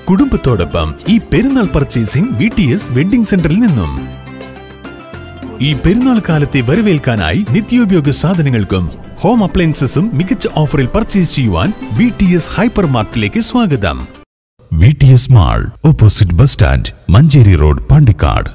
കുടുംബത്തോടൊപ്പം ഈ Perunnal purchasing V T S wedding സെന്ററിൽ നിന്നും ഈ പെരുന്നാൾ കാലത്തെ വരവേൽക്കാനായി നിത്യോപയോഗ സാധനങ്ങൾക്കും ഹോം അപ്ലയൻസസും മികച്ച ഓഫറിൽ പർച്ചേസ് ചെയ്യുവാൻ വി ടി എസ് ഹൈപ്പർ മാർക്കറ്റിലേക്ക് സ്വാഗതം V T S mall opposite bus stand Manjeri road Pandikkad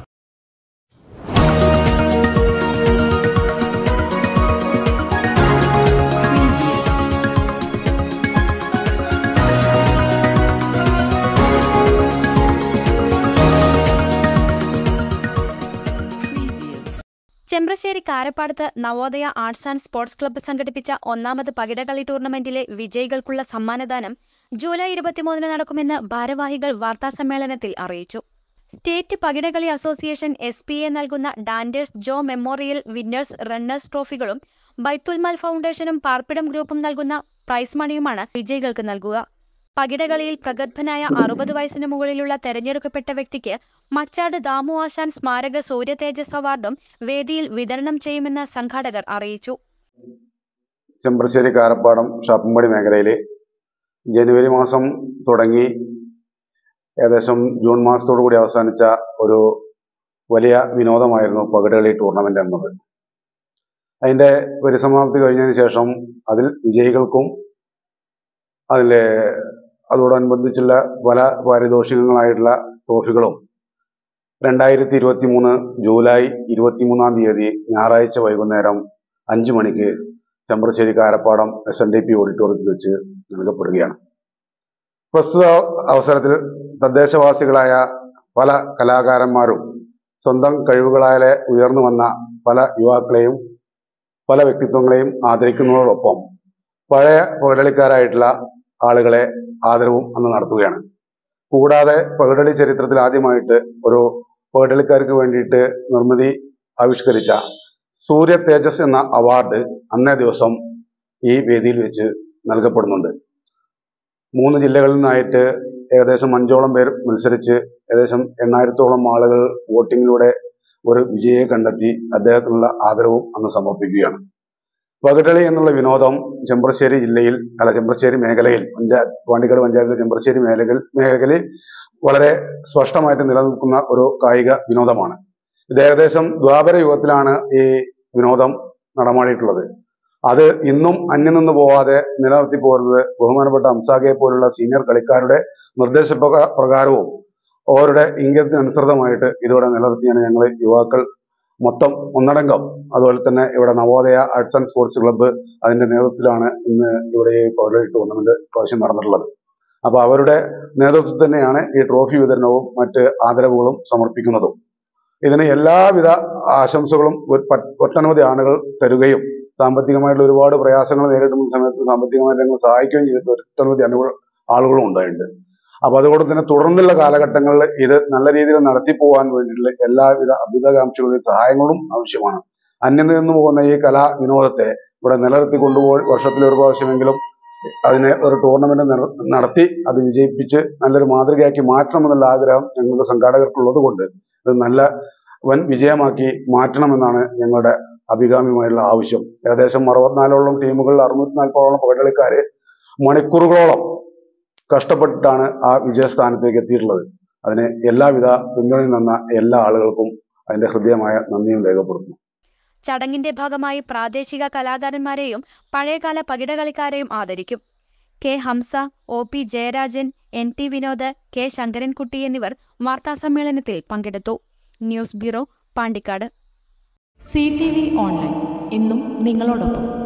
Chembrasseri കാരപ്പാടത്ത് Navodaya arts and sports club സംഘടിപ്പിച്ച ഒന്നാമത് പകിടകളി ടൂർണമെന്റിലെ വിജയികൾക്കുള്ള സമ്മാനദാനം ജൂലൈ ഇരുപത്തിമൂന്നിന് നടക്കുമെന്ന് ഭാരവാഹികൾ വാർത്താസമ്മേളനത്തിൽ അറിയിച്ചു സ്റ്റേറ്റ് പകിടകളി അസോസിയേഷൻ എസ് പി എ നൽകുന്ന ഡാൻഡേഴ്സ് ജോ മെമ്മോറിയൽ വിന്നേഴ്സ് റണ്ണേഴ്സ് ട്രോഫികളും ബൈത്തുൽമാൽ ഫൗണ്ടേഷനും പാർപ്പിടം ഗ്രൂപ്പും നൽകുന്ന പ്രൈസ് മണിയുമാണ് വിജയികൾക്ക് നൽകുക പകിടകളിയിൽ പ്രഗത്ഭനായ അറുപത് വയസ്സിന് മുകളിലുള്ള തെരഞ്ഞെടുക്കപ്പെട്ട വ്യക്തിക്ക് മച്ചാട് ദാമു ആശാൻ സ്മാരക സൂര്യ തേജസ് അവാർഡും വേദിയിൽ വിതരണം ചെയ്യുമെന്ന് സംഘാടകർ അറിയിച്ചു ചെമ്പ്രശ്ശേരി കാരപ്പാടം ഷാപ്പുംപടി മേഖലയിൽ ജനുവരി മാസം തുടങ്ങി ഏകദേശം ജൂൺ മാസത്തോടു കൂടി അവസാനിച്ച ഒരു വലിയ വിനോദമായിരുന്നു പകിടകളി ടൂർണമെന്റ് എന്നത് അതിന്റെ പരിസമാപ്തി കഴിഞ്ഞതിന് ശേഷം അതിൽ വിജയികൾക്കും അതിലെ അതോടനുബന്ധിച്ചുള്ള പല പാരിതോഷികങ്ങളായിട്ടുള്ള ട്രോഫികളും രണ്ടായിരത്തി ഇരുപത്തി മൂന്ന് ജൂലൈ ഇരുപത്തിമൂന്നാം തീയതി ഞായറാഴ്ച വൈകുന്നേരം അഞ്ച് മണിക്ക് Chembrasseri Karappadam S N D P ഓഡിറ്റോറിയത്തിൽ വെച്ച് നൽകപ്പെടുകയാണ് പ്രസ്തുത അവസരത്തിൽ തദ്ദേശവാസികളായ പല കലാകാരന്മാരും സ്വന്തം കഴിവുകളാലെ ഉയർന്നു വന്ന പല യുവാക്കളെയും പല വ്യക്തിത്വങ്ങളെയും ആദരിക്കുന്നതോടൊപ്പം പഴയ പകിടളിക്കാരായിട്ടുള്ള ആളുകളെ ആദരവും അന്ന് നടത്തുകയാണ് കൂടാതെ പകിടളി ചരിത്രത്തിൽ ആദ്യമായിട്ട് ഒരു പകിടളിക്കാർക്ക് വേണ്ടിയിട്ട് നിർമ്മിതി ആവിഷ്കരിച്ച സൂര്യ തേജസ് എന്ന അവാർഡ് അന്നേ ദിവസം ഈ വേദിയിൽ വെച്ച് നൽകപ്പെടുന്നുണ്ട് മൂന്ന് ജില്ലകളിൽ നിന്നായിട്ട് ഏകദേശം അഞ്ചോളം പേർ മത്സരിച്ച് ഏകദേശം എണ്ണായിരത്തോളം ആളുകൾ വോട്ടിങ്ങിലൂടെ ഒരു വിജയിയെ കണ്ടെത്തി അദ്ദേഹത്തിനുള്ള ആദരവും അന്ന് സമർപ്പിക്കുകയാണ് പകിടളി എന്നുള്ള വിനോദം ചെമ്പ്രശ്ശേരി ജില്ലയിൽ അല്ല ചെമ്പ്രശ്ശേരി മേഖലയിൽ പഞ്ചായത്ത് പാണ്ടിക്കാട് പഞ്ചായത്തിലെ ചെമ്പ്രശ്ശേരി മേഖലകൾ മേഖലയിൽ വളരെ സ്പഷ്ടമായിട്ട് നിലനിൽക്കുന്ന ഒരു കായിക വിനോദമാണ് ഇത് ഏകദേശം ദ്വാപര യുഗത്തിലാണ് ഈ വിനോദം നടമാടിയിട്ടുള്ളത് അത് ഇന്നും അന്യം നിന്ന് പോവാതെ നിലനിർത്തി പോരുന്നത് ബഹുമാനപ്പെട്ട അംസാഖയെ പോലുള്ള സീനിയർ കളിക്കാരുടെ നിർദ്ദേശ പ്രകാ- പ്രകാരവും അവരുടെ ഇംഗിതത്തിനനുസൃതമായിട്ട് ഇതിവിടെ നിലനിർത്തിയാണ് ഞങ്ങൾ യുവാക്കൾ മൊത്തം ഒന്നടങ്കം അതുപോലെ തന്നെ ഇവിടെ Navodaya arts and sports club അതിന്റെ നേതൃത്വത്തിലാണ് ഇന്ന് ഇവിടെ ഈ പൗരൽ ടൂർണമെന്റ് പ്രാവശ്യം നടന്നിട്ടുള്ളത് അപ്പൊ അവരുടെ നേതൃത്വത്തിൽ തന്നെയാണ് ഈ ട്രോഫി വിതരണവും മറ്റ് ആദരവുകളും സമർപ്പിക്കുന്നതും ഇതിന് എല്ലാവിധ ആശംസകളും ഒരു പ- ഒട്ടനവധി ആളുകൾ തരുകയും സാമ്പത്തികമായിട്ടുള്ള ഒരുപാട് പ്രയാസങ്ങൾ നേരിടുന്ന സമയത്ത് സാമ്പത്തികമായിട്ട് ഞങ്ങൾ സഹായിക്കുകയും ചെയ്തിട്ട് ഒട്ടനവധി അനുഭവ ആളുകളും ഉണ്ടായിട്ടുണ്ട് അപ്പൊ അതുകൊണ്ട് തന്നെ തുടർന്നുള്ള കാലഘട്ടങ്ങളിൽ ഇത് നല്ല രീതിയിൽ നടത്തി പോകാൻ വേണ്ടിയിട്ടുള്ള എല്ലാവിധ അഭ്യുതകാംക്ഷകളുടെയും സഹായങ്ങളും ആവശ്യമാണ് അന്യം നിന്ന് പോകുന്ന ഈ കലാ വിനോദത്തെ ഇവിടെ നിലനിർത്തി കൊണ്ടുപോയി വർഷത്തിൽ ഒരു പ്രാവശ്യമെങ്കിലും അതിനെ ഒരു ടൂർണമെന്റ് നിർ- നടത്തി അത് വിജയിപ്പിച്ച് നല്ലൊരു മാതൃകയാക്കി മാറ്റണമെന്നുള്ള ആഗ്രഹം ഞങ്ങളുടെ സംഘാടകർക്കുള്ളത് കൊണ്ട് ഇത് നല്ല വൻ വിജയമാക്കി മാറ്റണമെന്നാണ് ഞങ്ങളുടെ അഭികാമ്യമായുള്ള ആവശ്യം ഏകദേശം അറുപത്തിനാലോളം ടീമുകളിൽ അറുന്നൂറ്റി നാൽപ്പതോളം പകടളിക്കാര് മണിക്കൂറുകളോളം കഷ്ടപ്പെട്ടിട്ടാണ് ആ വിജയസ്ഥാനത്തേക്ക് എത്തിയിട്ടുള്ളത് അതിന് എല്ലാവിധ പിന്തുണയും തന്ന എല്ലാ ആളുകൾക്കും അതിന്റെ ഹൃദയമായ നന്ദിയും രേഖപ്പെടുത്തുന്നു ചടങ്ങിന്റെ ഭാഗമായി പ്രാദേശിക കലാകാരന്മാരെയും പഴയകാല പകിടകളിക്കാരെയും ആദരിക്കും K Hamza O P Jayarajan N T Vinod K Sankarankutty എന്നിവർ വാർത്താസമ്മേളനത്തിൽ പങ്കെടുത്തു news bureau Pandikkad C T V online എന്നും നിങ്ങളോടൊപ്പം